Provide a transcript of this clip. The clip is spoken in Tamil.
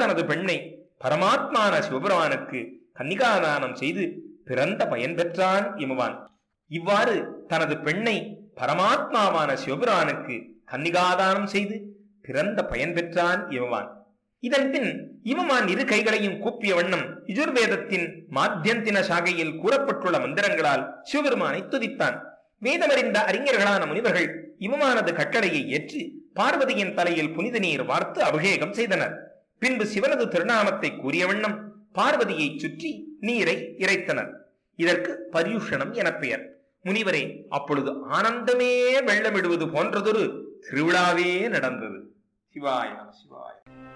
தனது பெண்ணை பரமாத்மான சிவபெருமானுக்கு கன்னிகாதானம் செய்து பிறந்த பயன் பெற்றான் இமவான் இவ்வாறு தனது பெண்ணை பரமாத்மாவான சிவபெருமானுக்கு கன்னிகாதானம் செய்து பிறந்த பயன் பெற்றான் இமவான் இதன் பின் இவமான் இரு கைகளையும் கூப்பிய வண்ணம் யுஜுர்வேதத்தின் மாத்தியந்தின சாகையில் கூறப்பட்டுள்ள மந்திரங்களால் சிவபெருமானை துதித்தான் வேதமறிந்த அறிஞர்களான முனிவர்கள் இவமானது கட்டளையை ஏற்று பார்வதியின் தலையில் புனித நீர் வார்த்து அபிஷேகம் செய்தனர் பின்பு சிவனது திருநாமத்தை கூறிய வண்ணம் பார்வதியை சுற்றி நீரை இறைத்தனர் இதற்கு பரியுஷணம் என பெயர் முனிவரே அப்பொழுது ஆனந்தமே வெள்ளமிடுவது போன்றதொரு திருவிழாவே நடந்தது சிவாய நம சிவாய